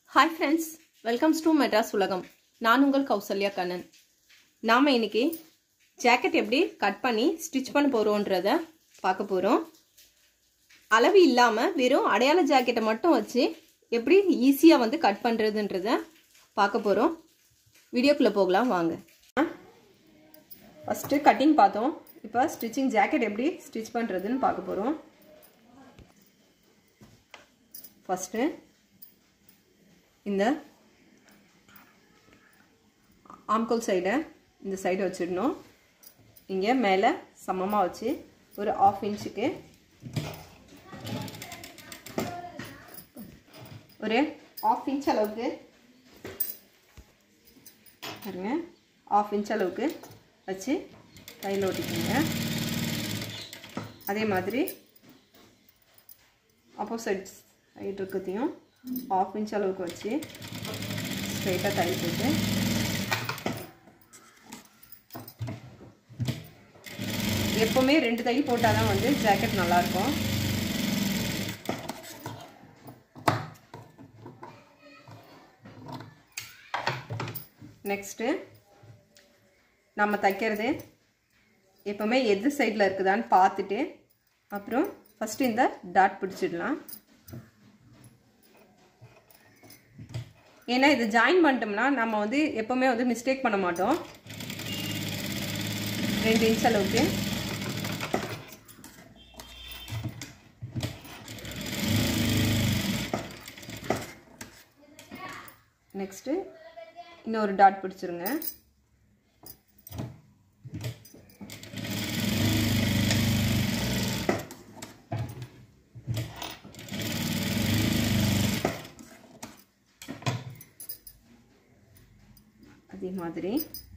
hi friends welcomes to Madras உலகம் நான் உங்கள் கௌசல்யா கண்ணன் நாம் இன்னைக்கு ஜாக்கெட் எப்படி கட் பண்ணி ஸ்டிச் பண்ண போகிறோன்றத பார்க்க போகிறோம் அளவு இல்லாமல் வெறும் அடையாள ஜாக்கெட்டை மட்டும் வச்சு எப்படி ஈஸியாக வந்து கட் பண்ணுறதுன்றத பார்க்க போகிறோம் வீடியோக்குள்ளே போகலாம் வாங்க ஃபஸ்ட்டு கட்டிங் பார்த்தோம் இப்போ ஸ்டிச்சிங் ஜாக்கெட் எப்படி ஸ்டிச் பண்ணுறதுன்னு பார்க்க போகிறோம் ஃபஸ்ட்டு இந்த ஆம்கோல் சைடை இந்த சைடு வச்சிடணும் இங்கே மேலே சமமாக வச்சு ஒரு ஆஃப் இன்ச்சுக்கு ஒரு ஆஃப் இன்ச் அளவுக்கு பாருங்க ஆஃப் இன்ச் அளவுக்கு வச்சு கையில் ஓட்டிக்கோங்க அதே மாதிரி ஆப்போசிட் சைடு இருக்கிறதையும் ஆஃப் இன்ச் அளவுக்கு வச்சு ஸ்ட்ரைட்டாக தையல் போட்டு எப்போவுமே ரெண்டு தையல் போட்டால் தான் வந்து ஜாக்கெட் நல்லாயிருக்கும் நெக்ஸ்ட்டு நம்ம தைக்கிறது எப்போவுமே எது சைடில் இருக்குதான்னு பார்த்துட்டு அப்புறம் ஃபஸ்ட்டு இந்த டாட் பிடிச்சிடலாம் ஏன்னா இது ஜாயின் பண்ணிட்டோம்னா நம்ம வந்து எப்போவுமே வந்து மிஸ்டேக் பண்ண மாட்டோம் ரெண்டு இன்ச் அளவுக்கு நெக்ஸ்ட்டு இன்னொரு டாட் பிடிச்சிருங்க அதே மாதிரி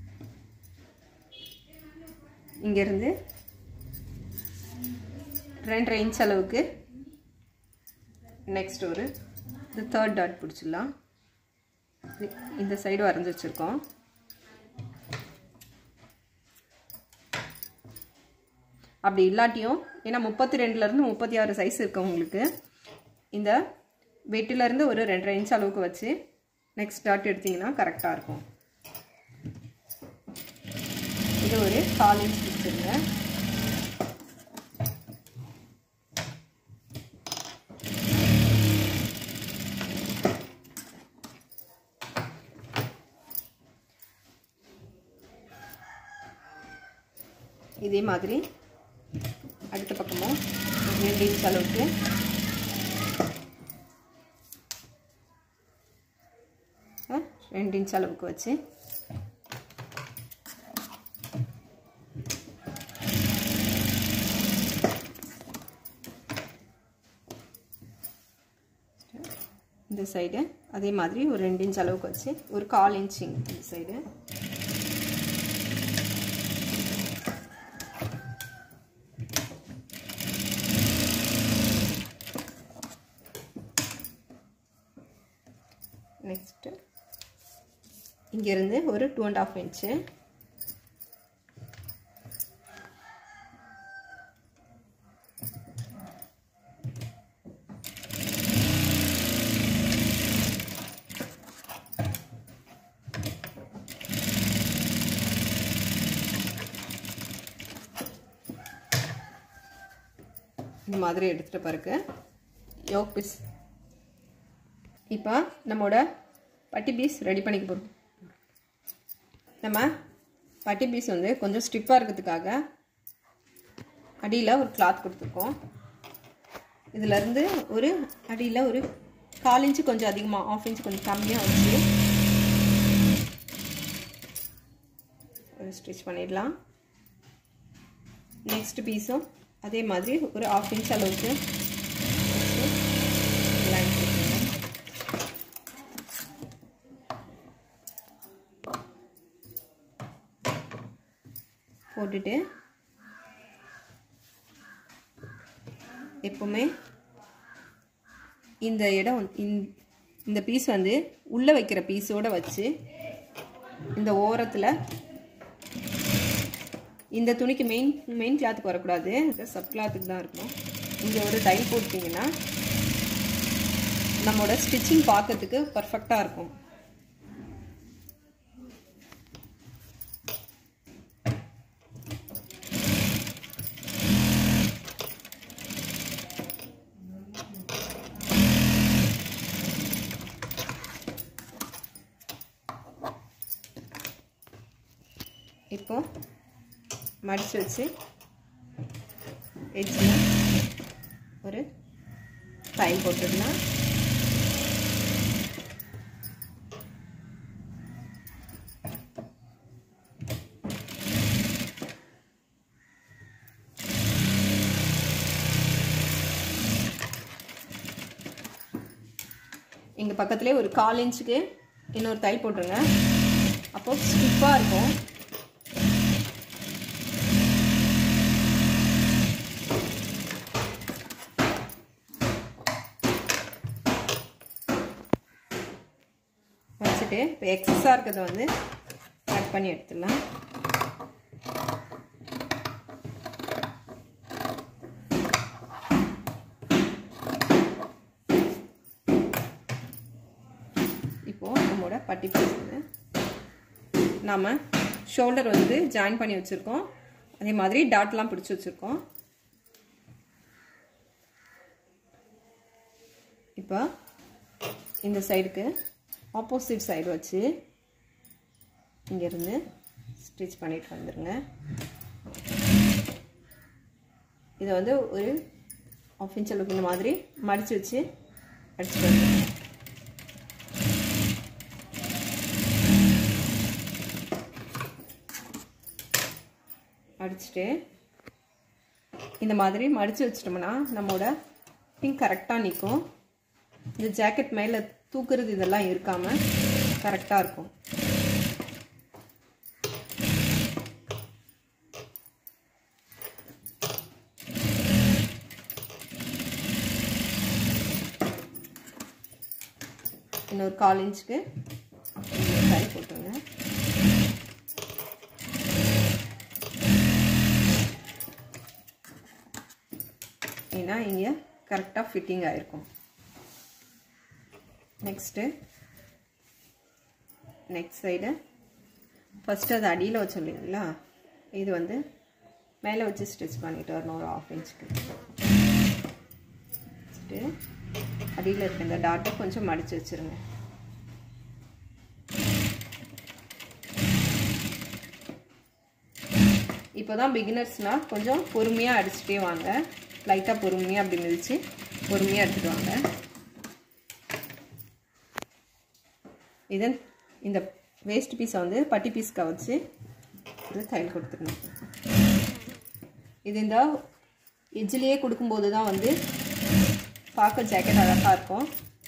இங்கேருந்து ரெண்டரை இன்ச் அளவுக்கு நெக்ஸ்ட் ஒரு இந்த தேர்ட் டாட் பிடிச்சிடலாம் இந்த சைடு வரைஞ்சி வச்சுருக்கோம் அப்படி இல்லாட்டியும் ஏன்னா முப்பத்தி ரெண்டுலேருந்து முப்பத்தி ஆறு சைஸ் இருக்கு உங்களுக்கு இந்த வெட்டிலேருந்து ஒரு ரெண்டரை இன்ச் அளவுக்கு வச்சு நெக்ஸ்ட் டாட் எடுத்திங்கன்னா கரெக்டாக இருக்கும் இது ஒரு கால் இன்ச் பிடிச்சிருங்க இதே மாதிரி அடுத்த பக்கமும் ரெண்டு இன்ச் அளவுக்கு ரெண்டு இன்ச் அளவுக்கு வச்சு இந்த சைடு அதே மாதிரி ஒரு ரெண்டு இன்ச் அளவுக்கு வச்சு ஒரு கால் இன்ச்சிங் இந்த சைடு நெக்ஸ்ட்டு இங்கேருந்து ஒரு டூ அண்ட் ஆஃப் இன்ச்சு இந்த மாதிரி எடுத்துகிட்ட பிறகு யோக் பீஸ் இப்போ நம்மளோட பட்டி பீஸ் ரெடி பண்ணிக்க போகிறோம் நம்ம பட்டி பீஸ் வந்து கொஞ்சம் ஸ்டிப்பாக இருக்கிறதுக்காக அடியில் ஒரு கிளாத் கொடுத்துருக்கோம் இதிலேருந்து ஒரு அடியில் ஒரு கால் இன்ச்சு கொஞ்சம் அதிகமாக ஆஃப் இன்ச்சு கொஞ்சம் கம்மியாக வச்சு ஒரு ஸ்டிச் பண்ணிடலாம் நெக்ஸ்ட் பீஸும் அதே மாதிரி ஒரு ஆஃப் இன்ச் அளவுக்கு லைன் போட்டுருங்க போட்டுட்டு எப்பவுமே இந்த இடம் இந்த பீஸ் வந்து உள்ளே வைக்கிற பீஸோடு வச்சு இந்த ஓரத்தில் இந்த துணிக்கு மெயின் மெயின் கிளாத்துக்கு வரக்கூடாது சப் கிளாத்துக்கு தான் இருக்கும் இங்கே ஒரு டை போட்டிங்கன்னா நம்மளோட ஸ்டிச்சிங் பார்க்கறதுக்கு பர்ஃபெக்டாக இருக்கும் இப்போ மடித்து வச்சு எட்ஜில் ஒரு தையல் போட்டுடலாம் இங்கே பக்கத்துலேயே ஒரு கால் இன்ச்சுக்கு இன்னொரு தையல் போட்டுருங்க அப்போ ஸ்டிப்பாக இருக்கும் வச்சுட்டு இப்போ எக்ஸஸாக இருக்கிறத வந்து கட் பண்ணி எடுத்துடலாம் இப்போது நம்மளோட பட்டி பீஸ் வந்து நாம் ஷோல்டர் வந்து ஜாயின் பண்ணி வச்சுருக்கோம் அதே மாதிரி டாட்லாம் பிடிச்சி வச்சுருக்கோம் இப்போ இந்த சைடுக்கு ஆப்போசிட் சைடு வச்சு இங்கேருந்து ஸ்டிச் பண்ணிட்டு வந்துடுங்க இதை வந்து ஒரு ஆஃப் இன்ச் அளவுக்கு இந்த மாதிரி மடித்து வச்சு அடிச்சுட்டு வந்துடுங்க அடிச்சுட்டு இந்த மாதிரி மடித்து வச்சிட்டோம்னா நம்மளோட பிங்க் கரெக்டாக நிற்கும் இந்த ஜாக்கெட் மேலே தூக்குறது இதெல்லாம் இருக்காமல் கரெக்டாக இருக்கும் இன்னொரு கால் இன்ச்சுக்கு கை போட்டுருங்க ஏன்னா இங்கே கரெக்டாக ஃபிட்டிங் ஆகிருக்கும் நெக்ஸ்ட்டு நெக்ஸ்ட் சைடு ஃபஸ்ட்டு அது அடியில் வச்சோம் இல்லைங்களா இது வந்து மேலே வச்சு ஸ்டிச் பண்ணிட்டு வரணும் ஒரு ஆஃப் இன்ச்சுக்கு வச்சுட்டு அடியில் இருக்க இந்த டாட்டை கொஞ்சம் மடித்து வச்சுருங்க இப்போ தான் பிகினர்ஸ்னால் கொஞ்சம் பொறுமையாக அடிச்சுட்டே வாங்க லைட்டாக பொறுமையாக அப்படி மிதித்து பொறுமையாக எடுத்துகிட்டு வாங்க இதன் இந்த வேஸ்ட் பீஸை வந்து பட்டி பீஸ்க்கு வச்சு ஒரு தையல் கொடுத்துருங்க இது இந்த எஜ்ஜிலேயே கொடுக்கும்போது தான் வந்து பார்க்க ஜாக்கெட் அழகாக இருக்கும்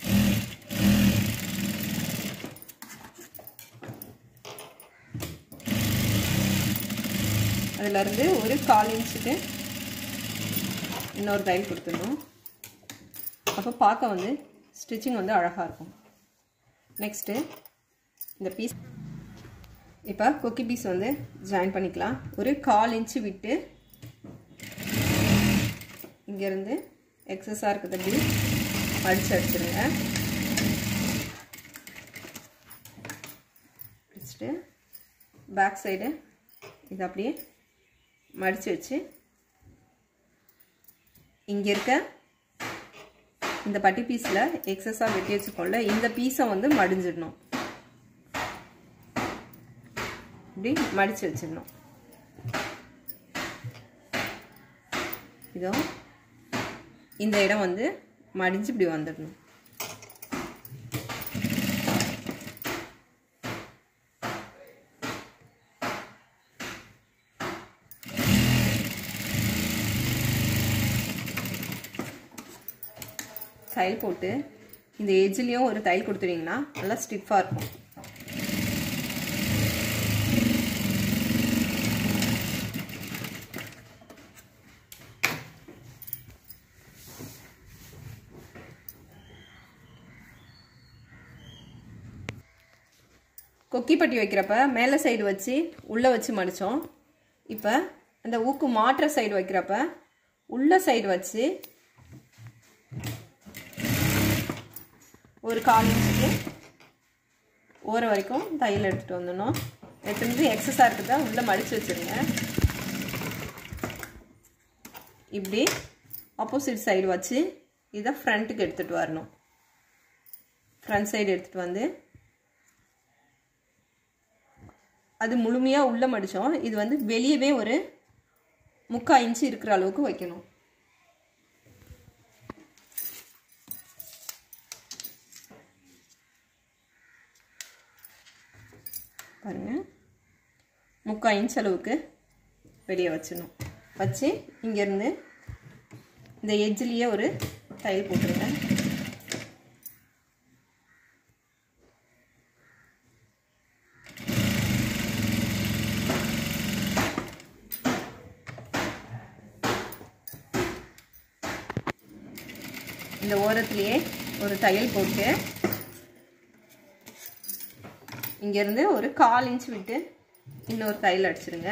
அதுலேருந்து ஒரு கால் இன்ச்சுக்கு இன்னொரு தையல் கொடுத்துடணும் அப்போ பார்க்க வந்து ஸ்டிச்சிங் வந்து அழகாக இருக்கும் நெக்ஸ்ட்டு இந்த பீஸ் இப்போ கொக்கி பீஸ் வந்து ஜாயின் பண்ணிக்கலாம் ஒரு கால் இன்ச்சு விட்டு இங்கேருந்து எக்ஸஸாக இருக்கிறது அப்படி அடித்து அடிச்சிருங்க அடிச்சுட்டு பேக் சைடு இது அப்படியே மடித்து வச்சு இங்கே இருக்க இந்த பட்டி பீஸில் எக்ஸஸாக வெட்டி வச்சுக்கோல இந்த பீஸை வந்து மடிஞ்சிடணும் இப்படி மடித்து வச்சிடணும் இதோ இந்த இடம் வந்து மடிஞ்சு இப்படி வந்துடணும் தையல் போட்டு இந்த எஜ்ஜிலையும் ஒரு தையல் கொடுத்துட்டிங்கன்னா நல்லா ஸ்டிஃபாக இருக்கும் கொக்கி பட்டி வைக்கிறப்ப மேலே சைடு வச்சு உள்ளே வச்சு மடித்தோம் இப்போ அந்த ஊக்கு மாற்ற சைடு வைக்கிறப்ப உள்ள சைடு வச்சு ஒரு கால் இன்ச்சுக்கு ஓர வரைக்கும் தையல் எடுத்துகிட்டு வந்துடணும் எடுத்துட்டு எக்ஸஸாக இருக்கிறதா உள்ளே மடித்து வச்சுருங்க இப்படி ஆப்போசிட் சைடு வச்சு இதை ஃப்ரண்ட்டுக்கு எடுத்துகிட்டு வரணும் ஃப்ரண்ட் சைடு எடுத்துகிட்டு வந்து அது முழுமையாக உள்ளே மடித்தோம் இது வந்து வெளியவே ஒரு முக்கால் இன்ச்சு இருக்கிற அளவுக்கு வைக்கணும் பாருங்கள் முக்கால் இன்ச் அளவுக்கு வெளியே வச்சிடணும் வச்சு இங்கேருந்து இந்த எஜ்ஜிலேயே ஒரு தையல் போட்டுருங்க இந்த ஓரத்துலேயே ஒரு தையல் போட்டு இங்கேருந்து ஒரு கால் இன்ச் விட்டு இன்னொரு தையல் அடிச்சிருங்க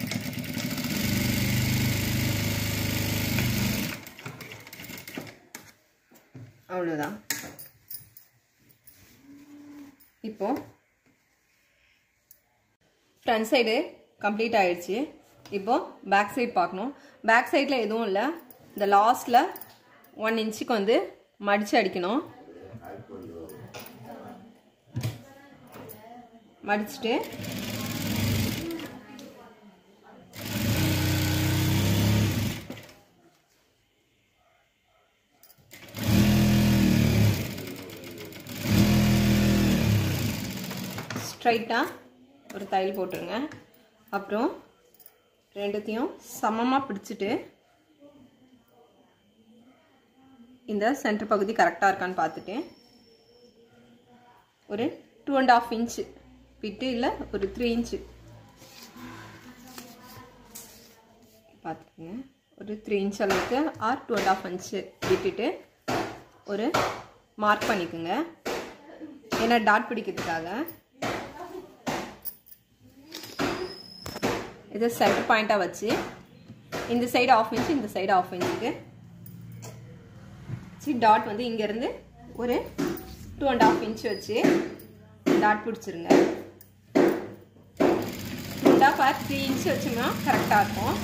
அவ்வளோதான் இப்போ ஃப்ரண்ட் சைடு கம்ப்ளீட் ஆயிடுச்சு இப்போ பேக் சைடு பார்க்கணும் பேக் சைடில் எதுவும் இல்லை இந்த லாஸ்ட்டில் ஒன் இன்ச்சுக்கு வந்து மடித்து அடிக்கணும் மடிச்சுட்டு ஸ்ட்ரைட்டாக ஒரு தையல் போட்டுருங்க அப்புறம் ரெண்டுத்தையும் சமமாக பிடிச்சிட்டு இந்த சென்டர் பகுதி கரெக்டாக இருக்கான்னு பார்த்துட்டு ஒரு டூ அண்ட் ஆஃப் இன்ச்சு விட்டு இல்லை ஒரு த்ரீ இன்ச்சு பார்த்துக்கோங்க ஒரு த்ரீ இன்ச் அளவுக்கு or two and half inch விட்டுட்டு ஒரு மார்க் பண்ணிக்கோங்க ஏன்னா டாட் பிடிக்கிறதுக்காக இதை சென்டர் பாயிண்ட்டாக வச்சு இந்த சைடு ஆஃப் இன்ச்சு இந்த சைடு ஆஃப் இன்ச்சுக்கு வச்சு டாட் வந்து இங்கேருந்து ஒரு டூ அண்ட் ஆஃப் இன்ச் வச்சு டாட் பிடிச்சிருங்க two and half or three inch வச்சோம்னா கரெக்டாக இருக்கும்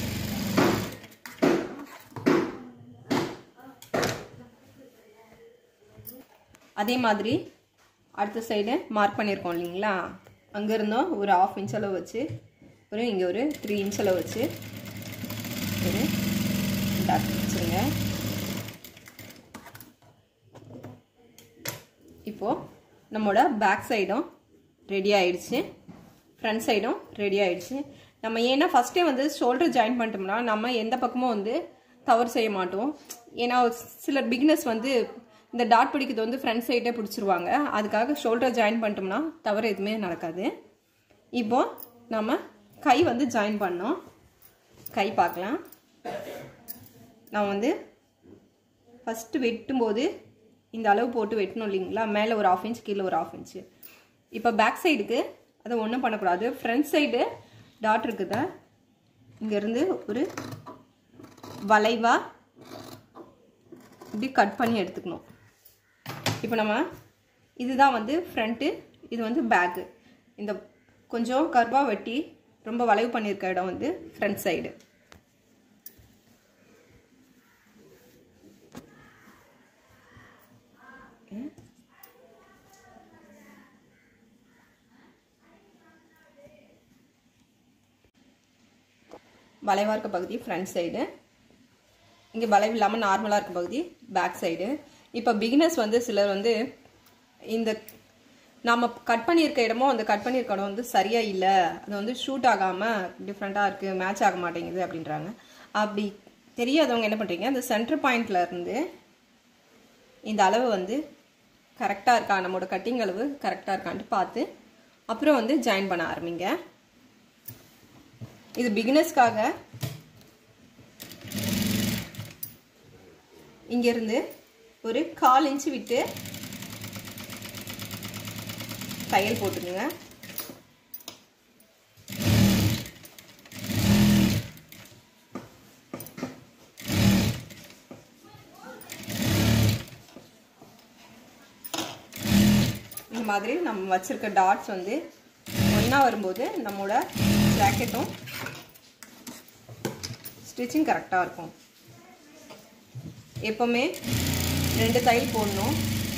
அதே மாதிரி அடுத்த சைடு மார்க் பண்ணியிருக்கோம் இல்லைங்களா அங்கேருந்தோம் ஒரு ஆஃப் இன்ச் அளவு வச்சு ஒரு இங்கே ஒரு த்ரீ இன்ச் அளவு வச்சு ஒரு டாட் வச்சுருங்க இப்போது நம்மளோட பேக் சைடும் ரெடி ஆயிடுச்சு ஃப்ரண்ட் சைடும் ரெடி ஆயிடுச்சு நம்ம ஏன்னா ஃபஸ்ட்டே வந்து ஷோல்டர் ஜாயின் பண்ணிட்டோம்னா நம்ம எந்த பக்கமும் வந்து தவறு செய்ய மாட்டோம் ஏன்னா சிலர் பிகினஸ் வந்து இந்த டாட் பிடிக்கிறது வந்து ஃப்ரண்ட் சைடே பிடிச்சிருவாங்க அதுக்காக ஷோல்டர் ஜாயின் பண்ணிட்டோம்னா தவறு எதுவுமே நடக்காது இப்போ நம்ம கை வந்து ஜாயின் பண்ணோம் கை பார்க்கலாம் நான் வந்து ஃபஸ்ட்டு வெட்டும்போது இந்த அளவு போட்டு வெட்டணும் இல்லைங்களா மேலே ஒரு ஆஃப் இன்ச் கீழே ஒரு ஆஃப் இன்ச்சு இப்போ பேக் சைடுக்கு அதை ஒன்றும் பண்ணக்கூடாது ஃப்ரண்ட் சைடு டாட் இருக்குதா இங்கேருந்து ஒரு வளைவாக இப்படி கட் பண்ணி எடுத்துக்கணும் இப்போ நம்ம இதுதான் வந்து ஃப்ரண்ட்டு இது வந்து பேக்கு இந்த கொஞ்சம் கர்வாக வெட்டி ரொம்ப வளைவு பண்ணியிருக்க இடம் வந்து ஃப்ரண்ட் சைடு வளைவாக இருக்க பகுதி ஃப்ரண்ட் சைடு இங்கே வளைவு இல்லாமல் நார்மலாக இருக்க பகுதி பேக் சைடு இப்போ பிகினர்ஸ் வந்து சிலர் வந்து இந்த நம்ம கட் பண்ணியிருக்க இடமும் அந்த கட் பண்ணியிருக்க இடம் வந்து சரியாக இல்லை அது வந்து ஷூட் ஆகாமல் டிஃப்ரெண்ட்டாக இருக்குது மேட்ச் ஆக மாட்டேங்குது அப்படின்றாங்க அப்படி தெரியாதவங்க என்ன பண்ணுறீங்க அந்த சென்டர் பாயிண்ட்ல இருந்து இந்த அளவு வந்து கரெக்டாக இருக்கா நம்மளோட கட்டிங் அளவு கரெக்டாக இருக்கான்ட்டு பார்த்து அப்புறம் வந்து ஜாயின் பண்ண ஆரம்பிங்க இது பிகினர்ஸ்க்காக இங்கிருந்து ஒரு கால் இன்ச்சு விட்டு தையல் போட்டுக்குங்க இந்த மாதிரி நம்ம வச்சுருக்க டாட்ஸ் வந்து ஒன்றா வரும்போது நம்மளோட ஜாக்கெட்டும் ஸ்டிச்சிங் கரெக்டாக இருக்கும் எப்போவுமே ரெண்டு தையல் போடணும்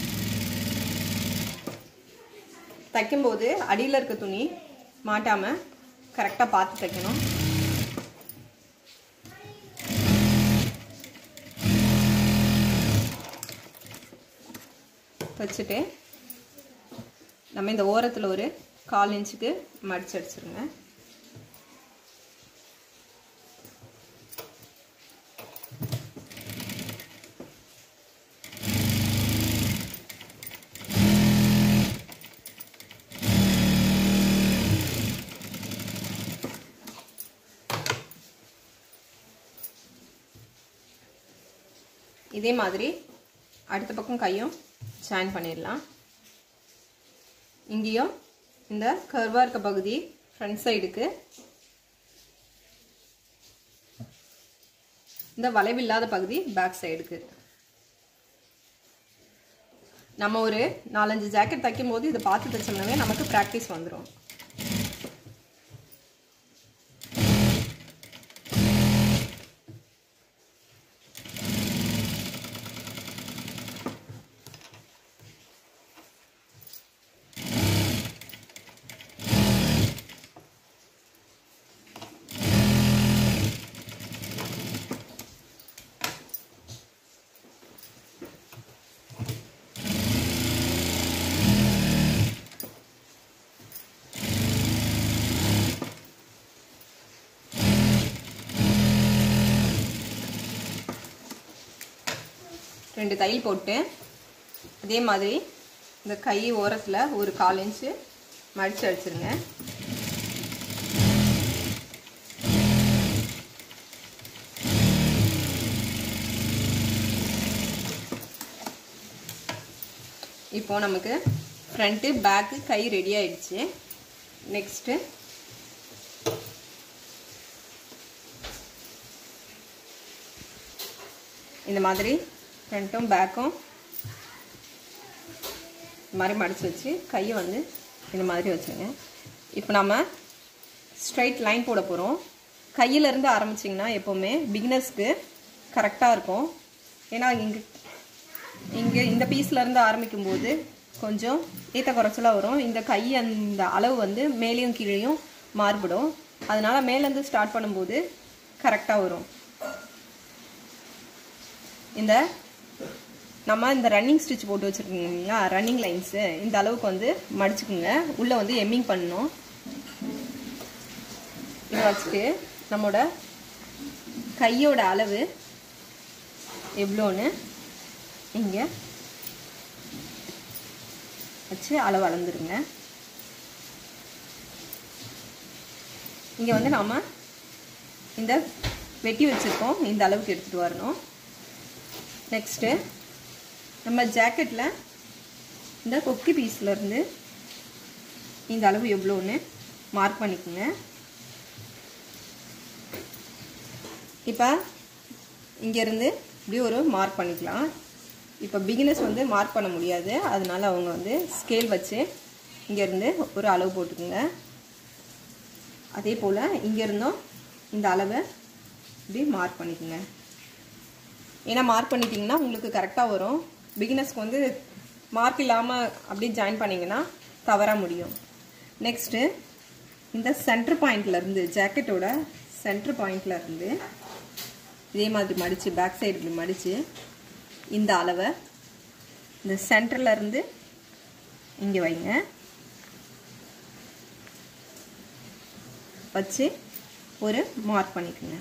தைக்கும்போது அடியில் இருக்க துணி மாட்டாமல் கரெக்டாக பார்த்து தைக்கணும் தைச்சிட்டு நம்ம இந்த ஓரத்தில் ஒரு கால் இன்ச்சுக்கு மடிச்சு அடிச்சிருங்க இதே மாதிரி அடுத்த பக்கம் கையும் ஜாயின் பண்ணிடலாம் இங்கேயும் இந்த கர்வாக இருக்க பகுதி ஃப்ரண்ட் சைடுக்கு இந்த வளைவில்லாத பகுதி பேக் சைடுக்கு நம்ம ஒரு நாலஞ்சு ஜாக்கெட் தைக்கும் போது இதை பார்த்து தைச்சோம்னாவே நமக்கு ப்ராக்டிஸ் வந்துடும் ரெண்டு தையல் போட்டு அதே மாதிரி இந்த கை ஓரத்தில் ஒரு கால் இன்ச்சு மடித்து அடிச்சிருங்க இப்போ நமக்கு ஃப்ரண்ட்டு பேக்கு கை ரெடி ஆயிடுச்சு நெக்ஸ்ட்டு இந்த மாதிரி ஃப்ரண்ட்டும் பேக்கும் இந்த மாதிரி மடித்து வச்சு கையை வந்து இந்த மாதிரி வச்சுருங்க இப்போ நம்ம ஸ்ட்ரைட் லைன் போட போகிறோம் கையிலேருந்து ஆரம்பிச்சிங்கன்னா எப்போவுமே பிகினர்ஸ்க்கு கரெக்டாக இருக்கும் ஏன்னா இங்கே இங்கே இந்த பீஸ்லேருந்து ஆரம்பிக்கும்போது கொஞ்சம் ஏற்ற குறைச்சலாக வரும் இந்த கை அந்த அளவு வந்து மேலேயும் கீழேயும் மாறுபடும் அதனால் மேலேருந்து ஸ்டார்ட் பண்ணும்போது கரெக்டாக வரும் இந்த நம்ம இந்த ரன்னிங் ஸ்டிச் போட்டு வச்சுருக்கீங்களா ரன்னிங் லைன்ஸு இந்த அளவுக்கு வந்து மடிச்சுக்குங்க உள்ளே வந்து எம்மிங் பண்ணணும் இதை வச்சுட்டு நம்மளோட கையோட அளவு எவ்வளோன்னு இங்கே வச்சு அளவு அளந்துருங்க இங்கே வந்து நாம் இந்த வெட்டி வச்சுருக்கோம் இந்த அளவுக்கு எடுத்துகிட்டு வரணும் நெக்ஸ்ட்டு நம்ம ஜாக்கெட்டில் இந்த கொக்கி பீஸ்லேருந்து இந்த அளவு எவ்வளோன்னு மார்க் பண்ணிக்கோங்க இப்போ இங்கேருந்து இப்படி ஒரு மார்க் பண்ணிக்கலாம் இப்போ பிகினர்ஸ் வந்து மார்க் பண்ண முடியாது அதனால அவங்க வந்து ஸ்கேல் வச்சு இங்கேருந்து ஒரு அளவு போட்டுக்குங்க அதே போல் இங்கேருந்தும் இந்த அளவை இப்படி மார்க் பண்ணிக்கோங்க ஏன்னா மார்க் பண்ணிட்டீங்கன்னா உங்களுக்கு கரெக்டாக வரும் பிகினர்ஸ்க்கு வந்து மார்க் இல்லாமல் அப்படியே ஜாயின் பண்ணிங்கன்னா தவற முடியும் நெக்ஸ்ட்டு இந்த சென்டர் பாயிண்ட்லேருந்து ஜாக்கெட்டோட சென்டர் பாயிண்ட்லேருந்து இதே மாதிரி மடித்து பேக் சைடு இப்படி மடித்து இந்த அளவை இந்த சென்டர்லேருந்து இங்கே வைங்க வச்சு ஒரு மார்க் பண்ணிக்கோங்க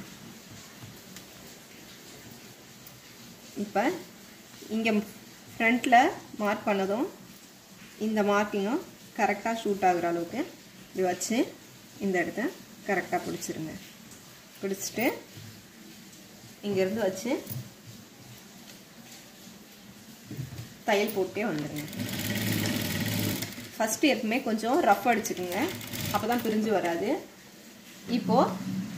இப்போ இங்கே ஃப்ரண்ட்டில் மார்க் பண்ணதும் இந்த மார்க்கிங்கும் கரெக்டாக ஷூட் ஆகுற அளவுக்கு இப்படி வச்சு இந்த இடத்த கரெக்டாக பிடிச்சிருங்க பிடிச்சிட்டு இங்கேருந்து வச்சு தையல் போட்டே வந்துடுங்க ஃபஸ்ட்டு எப்பவுமே கொஞ்சம் ரஃப் அடிச்சுக்குங்க அப்போ தான் பிரிஞ்சு வராது இப்போது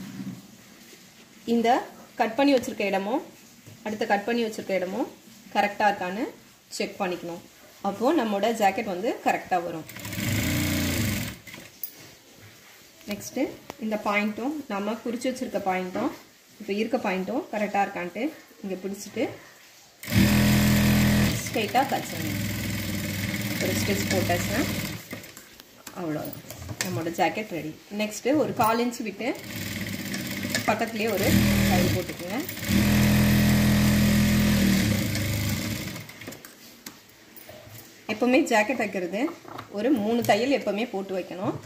இந்த கட் பண்ணி வச்சுருக்க இடமும் அடுத்து கட் பண்ணி வச்சுருக்க இடமும் கரெக்டாக இருக்கான்னு செக் பண்ணிக்கணும் அப்போது நம்மளோட ஜாக்கெட் வந்து கரெக்டாக வரும் நெக்ஸ்ட்டு இந்த பாயிண்ட்டும் நம்ம குறித்து வச்சுருக்க பாயிண்ட்டும் இப்போ இருக்க பாயிண்ட்டும் கரெக்டாக இருக்கான்ட்டு இங்கே பிடிச்சிட்டு ஸ்ட்ரெயிட்டாக தச்சுங்க ஒரு ஸ்டிச் போட்டாச்சுன்னா அவ்வளோதான் நம்மளோட ஜாக்கெட் ரெடி நெக்ஸ்ட்டு ஒரு கால் இன்ச் விட்டு பக்கத்துலேயே ஒரு தையல் போட்டுக்குங்க எப்போவுமே ஜாக்கெட் வைக்கிறது ஒரு மூணு தையல் எப்போவுமே போட்டு வைக்கணும்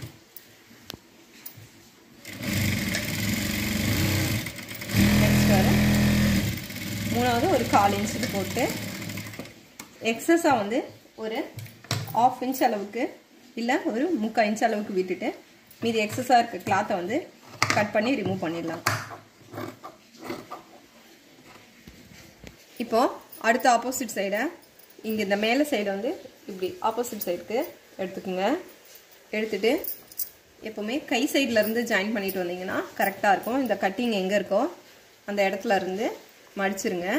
நெக்ஸ்ட் வர மூணாவது ஒரு கால் இன்ச்சுக்கு போட்டு எக்ஸஸாக வந்து ஒரு ஆஃப் இன்ச் அளவுக்கு இல்லை ஒரு முக்கால் இன்ச் அளவுக்கு விட்டுட்டு மீதி எக்ஸஸாக இருக்க கிளாத்தை வந்து கட் பண்ணி ரிமூவ் பண்ணிடலாம் இப்போது அடுத்த ஆப்போசிட் சைடை இங்கே இந்த மேலே சைடு வந்து இப்படி ஆப்போசிட் சைடுக்கு எடுத்துக்கோங்க எடுத்துட்டு எப்போவுமே கை சைட்லேருந்து ஜாயின் பண்ணிட்டு வந்தீங்கன்னா கரெக்டாக இருக்கும் இந்த கட்டிங் எங்கே இருக்கோ அந்த இடத்துல இருந்து மடிச்சிருங்க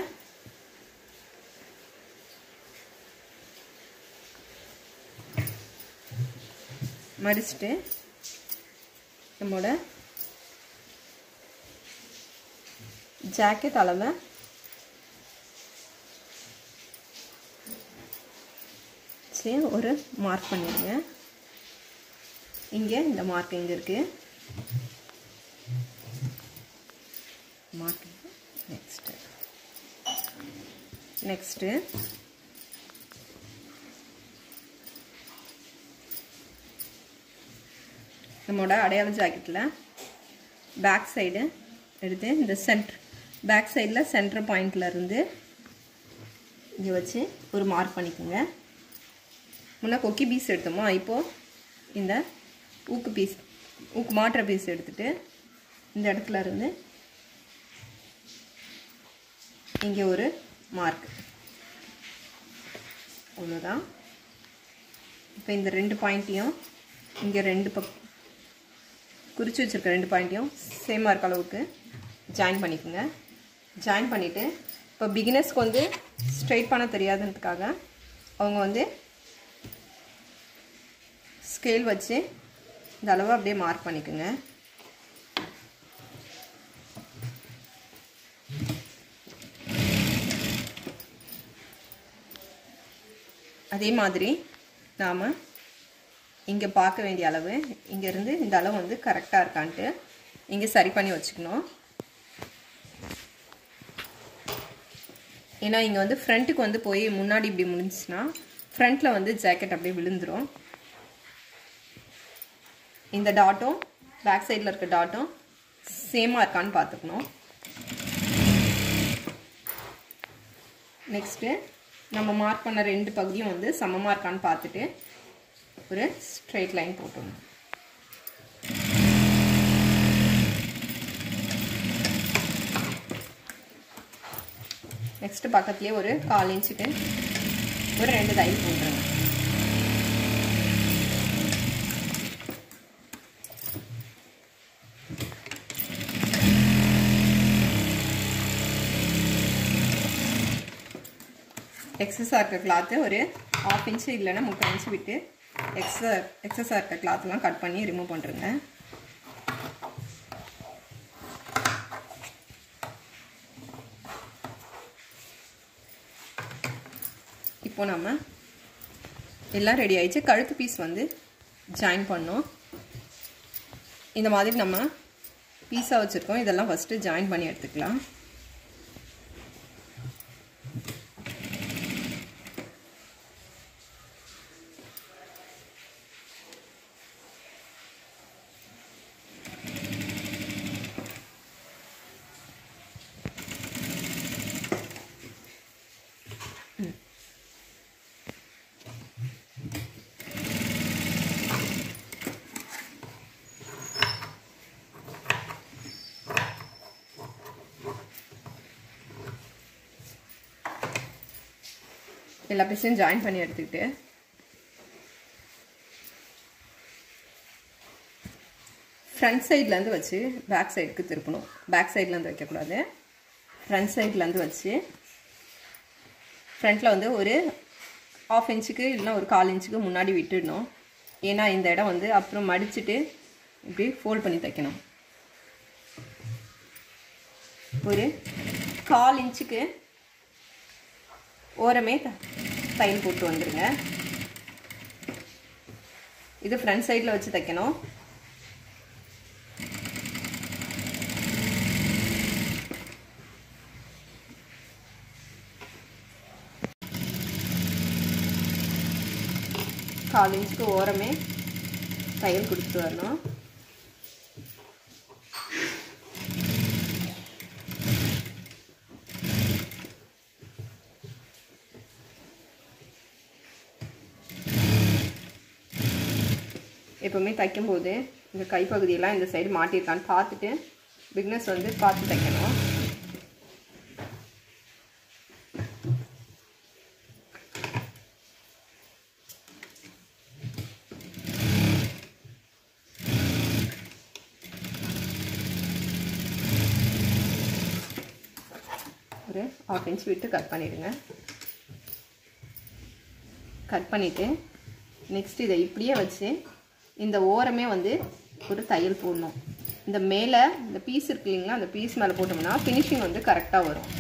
மடிச்சுட்டு நம்மளோட ஜாக்கெட் அளவை சரி ஒரு மார்க் பண்ணிடுங்க இங்கே இந்த மார்க் எங்கே இருக்குது மார்க் நெக்ஸ்ட்டு நெக்ஸ்ட்டு நம்மளோட அடையாள ஜாக்கெட்டில் பேக் சைடு எடுத்து இந்த சென்ட்ரு பேக் சைடில் சென்டர் பாயிண்டில் இருந்து இங்கே வச்சு ஒரு மார்க் பண்ணிக்கோங்க முன்னே கொக்கி பீஸ் எடுத்தோமா இப்போது இந்த ஊக்கு பீஸ் ஊக்கு மாட்டுற பீஸ் எடுத்துகிட்டு இந்த இடத்துல இருந்து இங்கே ஒரு மார்க் அவ்வளோதான் இப்போ இந்த ரெண்டு பாயிண்ட்டையும் இங்கே ரெண்டு பக் குறித்து வச்சுருக்க ரெண்டு பாயிண்ட்டையும் சேமாக இருக்க அளவுக்கு ஜாயின் பண்ணிக்கோங்க ஜாயின் பண்ணிவிட்டு இப்போ பிகினர்ஸ்க்கு வந்து ஸ்ட்ரைட் பண்ண தெரியாதுன்றதுக்காக அவங்க வந்து ஸ்கேல் வச்சு இந்த அளவு அப்படியே மார்க் பண்ணிக்கோங்க அதே மாதிரி நாம் இங்கே பார்க்க வேண்டிய அளவு இங்கேருந்து இந்த அளவு வந்து கரெக்டாக இருக்கான்ட்டு இங்கே சரி பண்ணி வச்சுக்கணும் ஏன்னா இங்கே வந்து ஃப்ரண்ட்டுக்கு வந்து போய் முன்னாடி இப்படி முடிஞ்சுன்னா ஃப்ரண்ட்டில் வந்து ஜாக்கெட் அப்படியே விழுந்துடும் இந்த டாட்டும் பேக் சைடில் இருக்க டாட்டும் சேமாக இருக்கான்னு பார்த்துக்கணும் நெக்ஸ்ட்டு நம்ம மார்க் பண்ண ரெண்டு பகுதியும் வந்து சமமாக இருக்கான்னு பார்த்துட்டு ஒரு ஸ்ட்ரெயிட் லைன் போட்டுடணும் நெக்ஸ்ட்டு பக்கத்துலேயே ஒரு கால் இன்ச்சுக்கு ஒரு ரெண்டு தையல் போட்டுருங்க எக்ஸஸாக இருக்க கிளாத்து ஒரு ஆஃப் இன்ச்சு இல்லைன்னா முக்கால் இன்ச்சு விட்டு எக்ஸ எக்ஸஸாக இருக்க கிளாத்லாம் கட் பண்ணி ரிமூவ் பண்ணுறேங்க இப்போ நம்ம எல்லாம் ரெடி ஆயிடுச்சு கழுத்து பீஸ் வந்து ஜாயின் பண்ணோம் இந்த மாதிரி நம்ம பீஸாக வச்சுருக்கோம் இதெல்லாம் ஃபஸ்ட்டு ஜாயின் பண்ணி எடுத்துக்கலாம் எல்லா பீஸையும் ஜாயின் பண்ணி எடுத்துக்கிட்டு ஃப்ரண்ட் சைட்லேருந்து வச்சு பேக் சைடுக்கு திருப்பணும் பேக் சைட்லேருந்து வைக்கக்கூடாது ஃப்ரண்ட் சைட்லேருந்து வச்சு ஃப்ரண்ட்டில் வந்து ஒரு ஆஃப் இன்ச்சுக்கு இல்லைன்னா ஒரு கால் இன்ச்சுக்கு முன்னாடி விட்டுடணும் ஏன்னா இந்த இடம் வந்து அப்புறம் மடிச்சுட்டு இப்படி ஃபோல்ட் பண்ணி தைக்கணும் ஒரு கால் இன்ச்சுக்கு ஓரமே த தையல் போட்டு வந்துடுங்க இது ஃப்ரண்ட் சைடில் வச்சு தைக்கணும் கால் இன்ச்சுக்கு ஓரமே தையல் கொடுத்துட்டு வரணும் எப்போவுமே தைக்கும்போது இந்த கைப்பகுதியெல்லாம் இந்த சைடு மாட்டியிருக்கான்னு பார்த்துட்டு பிக்னஸ் வந்து பார்த்து தைக்கணும் ஒரு ஆஃப் இன்ச் விட்டு கட் பண்ணிவிடுங்க கட் பண்ணிவிட்டு நெக்ஸ்ட் இதை இப்படியே வச்சு இந்த ஓரமே வந்து ஒரு தையல் போடணும் இந்த மேலே இந்த பீஸ் இருக்கு இல்லைங்களா அந்த பீஸ் மேலே போட்டோம்னா ஃபினிஷிங் வந்து கரெக்டாக வரும்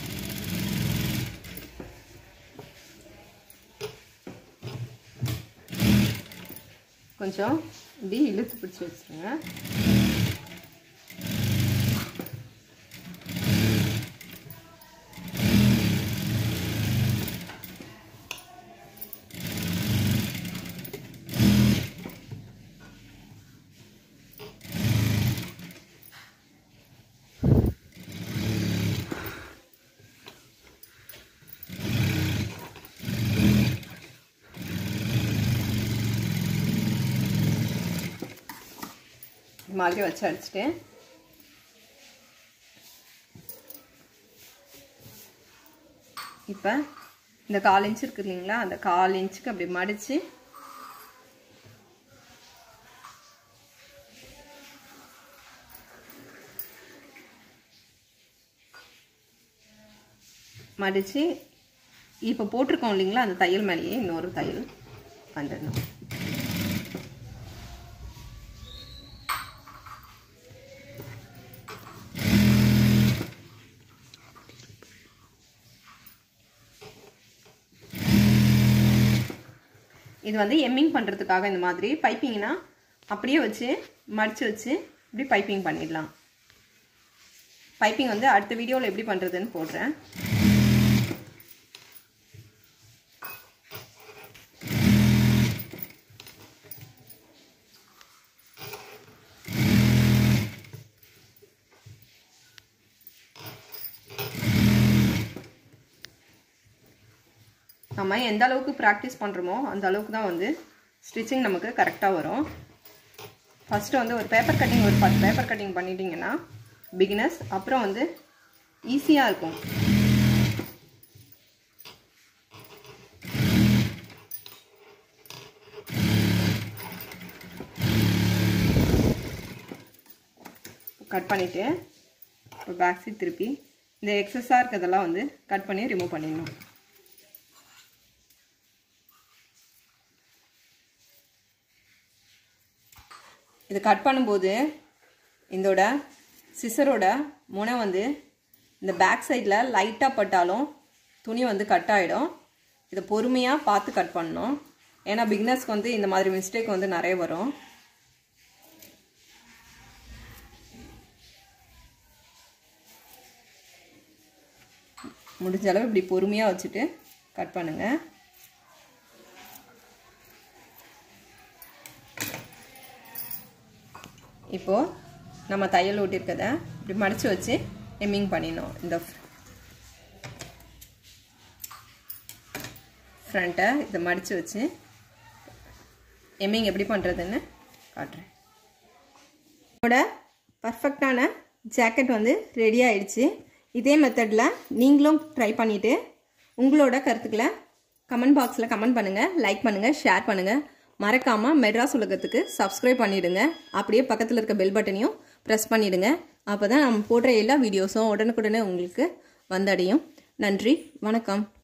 கொஞ்சம் இப்படி இழுத்து பிடிச்சி வச்சுருங்க இது மாதிரி வச்சு அடிச்சுட்டு இப்போ இந்த கால் இன்ச் இருக்கு இல்லைங்களா அந்த கால் இன்ச்சுக்கு அப்படி மடித்து மடித்து இப்போ போட்டிருக்கோம் இல்லைங்களா அந்த தையல் மேலேயே இன்னொரு தையல் வந்துடணும் இது வந்து எம்மிங் பண்ணுறதுக்காக இந்த மாதிரி பைப்பிங்னா அப்படியே வச்சு மடித்து வச்சு இப்படி பைப்பிங் பண்ணிடலாம் பைப்பிங் வந்து அடுத்த வீடியோவில் எப்படி பண்ணுறதுன்னு போடுறேன் நம்ம எந்த அளவுக்கு ப்ராக்டிஸ் பண்ணுறோமோ அந்த அளவுக்கு தான் வந்து ஸ்டிச்சிங் நமக்கு கரெக்டாக வரும் ஃபஸ்ட்டு வந்து ஒரு பேப்பர் கட்டிங் ஒரு பத்து பேப்பர் கட்டிங் பண்ணிட்டீங்கன்னா பிகினஸ் அப்புறம் வந்து ஈஸியாக இருக்கும் கட் பண்ணிவிட்டு இப்போ பேக் சைட் திருப்பி இந்த எக்ஸஸாக இருக்கிறதெல்லாம் வந்து கட் பண்ணி ரிமூவ் பண்ணிடணும் இது கட் பண்ணும்போது இதோட சிசரோட முனை வந்து இந்த பேக் சைடில் லைட்டாக பட்டாலும் துணி வந்து கட் ஆகிடும் இதை பொறுமையாக பார்த்து கட் பண்ணணும் ஏன்னா பிக்னஸ்க்கு வந்து இந்த மாதிரி மிஸ்டேக் வந்து நிறைய வரும் முடிஞ்ச அளவு இப்படி பொறுமையாக வச்சுட்டு கட் பண்ணுங்கள் இப்போது நம்ம தையல் ஓட்டியிருக்கத இப்படி மடித்து வச்சு எம்மிங் பண்ணிடணும் இந்த ஃப்ரண்ட்டை இதை மடித்து வச்சு எம்மிங் எப்படி பண்ணுறதுன்னு காட்டுறேன் என்னோட பர்ஃபெக்டான ஜாக்கெட் வந்து ரெடி ஆயிடுச்சு இதே மெத்தடில் நீங்களும் ட்ரை பண்ணிவிட்டு உங்களோட கருத்துக்களை கமெண்ட் பாக்ஸில் கமெண்ட் பண்ணுங்கள் லைக் பண்ணுங்கள் ஷேர் பண்ணுங்கள் மறக்காமல் மெட்ராஸ் உலகத்துக்கு சப்ஸ்கிரைப் பண்ணிவிடுங்க அப்படியே பக்கத்தில் இருக்க பெல் பட்டனையும் ப்ரெஸ் பண்ணிவிடுங்க அப்போ தான் நம்ம போடுற எல்லா வீடியோஸும் உடனுக்குடனே உங்களுக்கு வந்தடையும் நன்றி வணக்கம்